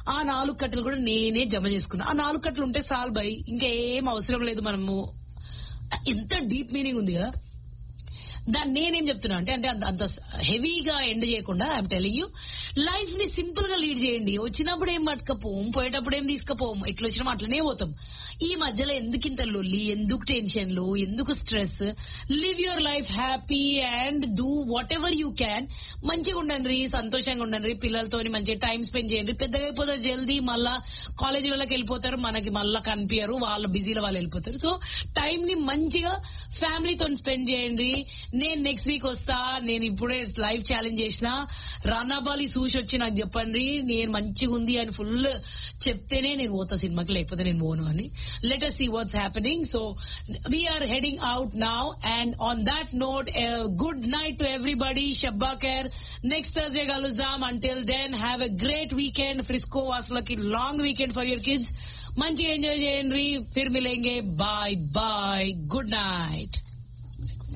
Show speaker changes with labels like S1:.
S1: ఆ నాలుగు కట్టలు కూడా నేనే జమ చేసుకున్నా ఆ నాలుగు కట్టలు ఉంటే సాల్ బై ఇంకా ఏం అవసరం లేదు మనము ఎంత డీప్ మీనింగ్ ఉంది కదా దాన్ని నేనేం చెప్తున్నా అంటే అంటే అంత అంత హెవీగా ఎండ్ చేయకుండా ఐఎమ్ టెలింగ్ యూ లైఫ్ ని సింపుల్ గా లీడ్ చేయండి వచ్చినప్పుడు ఏం పట్టుకపోం పోయేటప్పుడు ఏం తీసుకపోం ఎట్లా వచ్చినా అట్లనే పోతాం ఈ మధ్యలో ఎందుకు ఇంత లొల్లి ఎందుకు టెన్షన్లు ఎందుకు stress live your life happy and do whatever you can మంచిగా ఉండండి సంతోషంగా ఉండండి పిల్లలతో మంచిగా టైం స్పెండ్ చేయండి పెద్దగా అయిపోతారు జల్దీ మళ్ళా కాలేజీలకి వెళ్ళిపోతారు మనకి మళ్ళా కనిపించరు వాళ్ళ బిజీలో వాళ్ళు వెళ్ళిపోతారు సో టైం ని మంచిగా ఫ్యామిలీతో స్పెండ్ చేయండి నేను నెక్స్ట్ వీక్ వస్తా నేను ఇప్పుడే లైవ్ ఛాలెంజ్ చేసిన రానాబాలి సూష్ వచ్చి నాకు చెప్పండి నేను మంచిగా ఉంది అని ఫుల్ చెప్తేనే నేను పోతా సినిమాకి లేకపోతే నేను పోను అని let us see what's happening so we're heading out now and on that note good night to everybody షబ్బా కేర్ నెక్స్ట్ థర్స్డే కలుద్దాం until then have a great weekend Frisco వాసులకి long weekend for your kids మంచిగా enjoy చేయండి ఫిర్ మిలేంగే bye bye good night